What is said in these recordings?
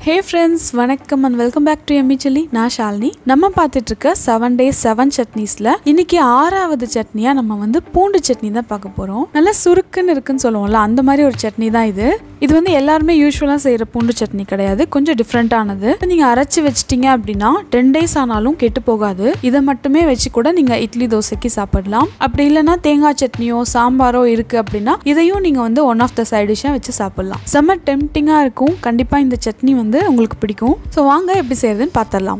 ஹே friends வணக்கம் and welcome back to Emmy chilli நான் ஷாலினி நம்ம பார்த்துட்டு இருக்க செவன் டேஸ் செவன் சட்னிஸில் இன்னைக்கு ஆறாவது சட்னியாக நம்ம வந்து பூண்டு சட்னி தான் பார்க்க போகிறோம் நல்லா சுருக்குன்னு இருக்குன்னு சொல்லுவோம்ல அந்த மாதிரி ஒரு சட்னி தான் இது இது வந்து எல்லாருமே யூஸ்வலாக செய்கிற பூண்டு சட்னி கிடையாது கொஞ்சம் டிஃப்ரெண்ட்டானது நீங்கள் அரைச்சி வச்சிட்டீங்க அப்படின்னா டென் டேஸ் ஆனாலும் கெட்டு போகாது இதை மட்டுமே வச்சு கூட நீங்கள் இட்லி தோசைக்கு சாப்பிடலாம் அப்படி இல்லைன்னா தேங்காய் சட்னியோ சாம்பாரோ இருக்குது அப்படின்னா இதையும் நீங்கள் வந்து ஒன் ஆஃப் த சைட் டிஷ்ஷாக வச்சு சாப்பிடலாம் செம்ம டெம்டிங்காக இருக்கும் கண்டிப்பாக இந்த சட்னி வந்து உங்களுக்கு பிடிக்கும் ஸோ வாங்க எப்படி செய்யறதுன்னு பார்த்துடலாம்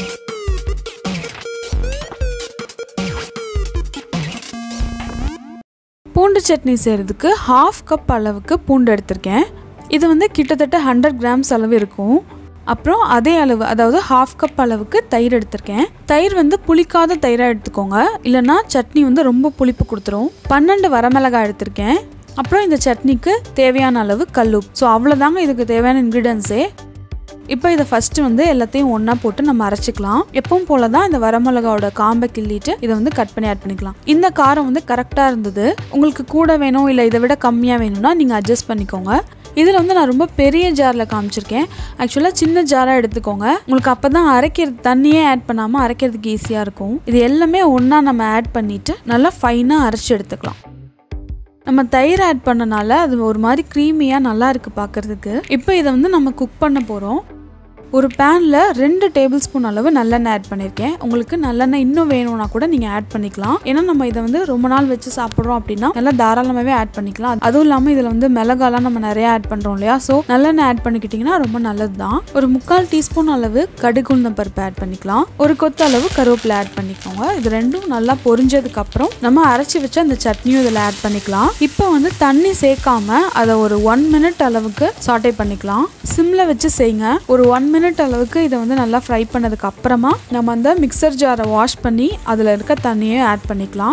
பூண்டு சட்னி செய்கிறதுக்கு ஹாஃப் கப் அளவுக்கு பூண்டு எடுத்திருக்கேன் இது வந்து கிட்டத்தட்ட ஹண்ட்ரட் கிராம்ஸ் அளவு இருக்கும் அப்புறம் அதே அளவு அதாவது ஹாஃப் கப் அளவுக்கு தயிர் எடுத்திருக்கேன் தயிர் வந்து புளிக்காத தயிராக எடுத்துக்கோங்க இல்லைன்னா சட்னி வந்து ரொம்ப புளிப்பு கொடுத்துரும் பன்னெண்டு வரமிளகாய் எடுத்திருக்கேன் அப்புறம் இந்த சட்னிக்கு தேவையான அளவு கல்லுப் ஸோ அவ்வளோதாங்க இதுக்கு தேவையான இன்க்ரீடியன்ஸே இப்போ இதை ஃபஸ்ட்டு வந்து எல்லாத்தையும் ஒன்றா போட்டு நம்ம அரைச்சிக்கலாம் எப்பவும் போல தான் இந்த வரமிளகாவோட காம்பை கிள்ளிட்டு இதை வந்து கட் பண்ணி ஆட் பண்ணிக்கலாம் இந்த காரம் வந்து கரெக்டாக இருந்தது உங்களுக்கு கூட வேணும் இல்லை இதை விட கம்மியாக வேணும்னா நீங்கள் அட்ஜஸ்ட் பண்ணிக்கோங்க இதில் வந்து நான் ரொம்ப பெரிய ஜாரில் காமிச்சிருக்கேன் ஆக்சுவலாக சின்ன ஜாராக எடுத்துக்கோங்க உங்களுக்கு அப்போ தான் அரைக்கிறது தண்ணியே ஆட் பண்ணாமல் அரைக்கிறதுக்கு ஈஸியாக இருக்கும் இது எல்லாமே ஒன்றா நம்ம ஆட் பண்ணிவிட்டு நல்லா ஃபைனாக அரைச்சி எடுத்துக்கலாம் நம்ம தயிர் ஆட் பண்ணனால அது ஒரு மாதிரி க்ரீமியாக நல்லா இருக்குது பார்க்குறதுக்கு இப்போ இதை வந்து நம்ம குக் பண்ண போகிறோம் ஒரு பேனில் ரெண்டு டேபிள் ஸ்பூன் அளவு நல்லெண்ணெய் ஆட் பண்ணியிருக்கேன் உங்களுக்கு நல்லெண்ணெய் இன்னும் வேணும்னா கூட நீங்கள் ஆட் பண்ணிக்கலாம் ஏன்னா நம்ம இதை வந்து ரொம்ப நாள் வச்சு சாப்பிட்றோம் அப்படின்னா நல்லா தாராளமாகவே ஆட் பண்ணிக்கலாம் அதுவும் இல்லாமல் இதில் வந்து மிளகாலாம் நம்ம நிறைய ஆட் பண்ணுறோம் இல்லையா ஸோ நல்லெண்ணெய் ஆட் பண்ணிக்கிட்டிங்கன்னா ரொம்ப நல்லது தான் ஒரு முக்கால் டீஸ்பூன் அளவு கடுகுந்தம் பருப்பு ஆட் பண்ணிக்கலாம் ஒரு கொத்து அளவு கருவேப்பிலை ஆட் பண்ணிக்கோங்க இது ரெண்டும் நல்லா பொரிஞ்சதுக்கு அப்புறம் நம்ம அரைச்சி வச்ச அந்த சட்னியும் இதில் ஆட் பண்ணிக்கலாம் இப்போ வந்து தண்ணி சேர்க்காம அதை ஒரு ஒன் மினிட் அளவுக்கு சாட்டை பண்ணிக்கலாம் சிம்மில் வச்சு செய்யுங்க ஒரு ஒன் மினிட் அளவுக்கு இதை வந்து நல்லா ஃப்ரை பண்ணதுக்கு அப்புறமா நம்ம அந்த மிக்சர் ஜாரை வாஷ் பண்ணி அதில் இருக்க தண்ணியை ஆட் பண்ணிக்கலாம்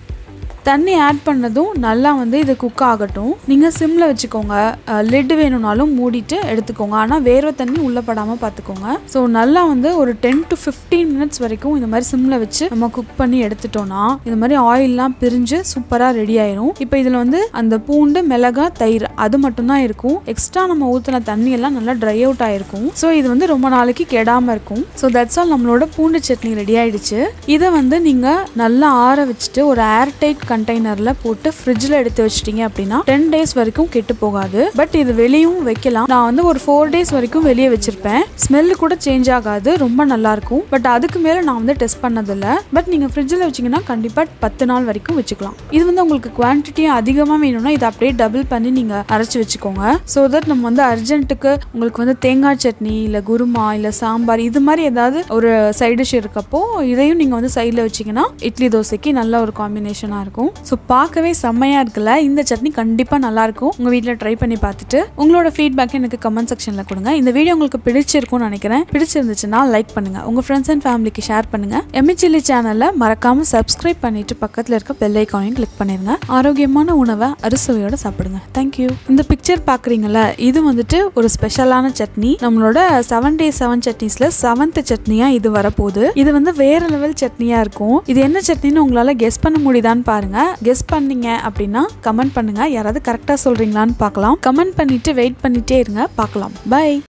தண்ணி ஆட் பண்ணதும் நல்லா வந்து இது குக் ஆகட்டும் நீங்கள் சிம்மில் வச்சுக்கோங்க லிட் வேணும்னாலும் மூடிட்டு எடுத்துக்கோங்க ஆனால் வேர்வை தண்ணி உள்ளே படாமல் பார்த்துக்கோங்க ஸோ நல்லா வந்து ஒரு டென் டு ஃபிஃப்டீன் மினிட்ஸ் வரைக்கும் இந்த மாதிரி சிம்மில் வச்சு நம்ம குக் பண்ணி எடுத்துட்டோம்னா இந்த மாதிரி ஆயிலெலாம் பிரிஞ்சு சூப்பராக ரெடி ஆயிரும் இப்போ இதில் வந்து அந்த பூண்டு மிளகா தயிர் அது மட்டும்தான் இருக்கும் எக்ஸ்ட்ரா நம்ம ஊற்றின தண்ணி எல்லாம் நல்லா ட்ரை அவுட் ஆயிருக்கும் ஸோ இது வந்து ரொம்ப நாளைக்கு கெடாமல் இருக்கும் ஸோ தட்ஸ் ஆல் நம்மளோட பூண்டு சட்னி ரெடி ஆயிடுச்சு இதை வந்து நீங்கள் நல்லா ஆற வச்சுட்டு ஒரு ஏர் டைட் கண்டெய்னர்ல போட்டு ஃப்ரிட்ஜில் எடுத்து வச்சிட்டீங்க அப்படின்னா டென் டேஸ் வரைக்கும் கெட்டு போகாது பட் இது வெளியும் வைக்கலாம் நான் வந்து ஒரு ஃபோர் டேஸ் வரைக்கும் வெளியே வச்சிருப்பேன் ஸ்மெல் கூட சேஞ்ச் ஆகாது ரொம்ப நல்லா இருக்கும் பட் அதுக்கு மேலே நான் வந்து டெஸ்ட் பண்ணதில்ல பட் நீங்கள் ஃப்ரிட்ஜில் வச்சிங்கன்னா கண்டிப்பாக பத்து நாள் வரைக்கும் வச்சுக்கலாம் இது வந்து உங்களுக்கு குவான்டிட்டி அதிகமாக வேணும்னா இதை அப்படியே டபுள் பண்ணி நீங்கள் அரைச்சி வச்சுக்கோங்க ஸோ தட் நம்ம வந்து அர்ஜென்ட்டுக்கு உங்களுக்கு வந்து தேங்காய் சட்னி இல்லை குருமா இல்லை சாம்பார் இது மாதிரி ஏதாவது ஒரு சைட் டிஷ் இருக்கப்போ இதையும் நீங்கள் வந்து சைடில் வச்சிங்கன்னா இட்லி தோசைக்கு நல்ல ஒரு காம்பினேஷனாக இருக்கும் ஸோ பார்க்கவே செம்மையாக இருக்குல்ல இந்த சட்னி கண்டிப்பாக நல்லாயிருக்கும் உங்கள் வீட்டில் ட்ரை பண்ணி பார்த்துட்டு உங்களோட ஃபீட்பேக் எனக்கு கமெண்ட் செக்ஷனில் கொடுங்க இந்த வீடியோ உங்களுக்கு பிடிச்சிருக்கும்னு நினைக்கிறேன் பிடிச்சிருந்துச்சுன்னா லைக் பண்ணுங்கள் உங்கள் ஃப்ரெண்ட்ஸ் அண்ட் ஃபேமிலிக்கு ஷேர் பண்ணுங்கள் எம்மி சில்லி சேனலை மறக்காமல் சப்ஸ்கிரைப் பண்ணிட்டு பக்கத்தில் இருக்க பெல் ஐக்கானையும் கிளிக் பண்ணிருங்க ஆரோக்கியமான உணவை அறுசுவையோட சாப்பிடுங்க தேங்க்யூ இந்த பிக்சர் பார்க்குறீங்கள இது வந்துட்டு ஒரு ஸ்பெஷலான சட்னி நம்மளோட செவன் டே செவன் சட்னிஸில் செவன்த் சட்னியாக இது வரப்போகுது இது வந்து வேற லெவல் சட்னியாக இருக்கும் இது என்ன சட்னின்னு உங்களால் கெஸ் பண்ண முடியுதான்னு பாருங்க கெஸ் பண்ணீங்க அப்படின்னா கமெண்ட் பண்ணுங்க யாராவது கரெக்டாக சொல்றீங்களான்னு பார்க்கலாம் கமெண்ட் பண்ணிட்டு வெயிட் பண்ணிட்டே இருங்க பார்க்கலாம் பை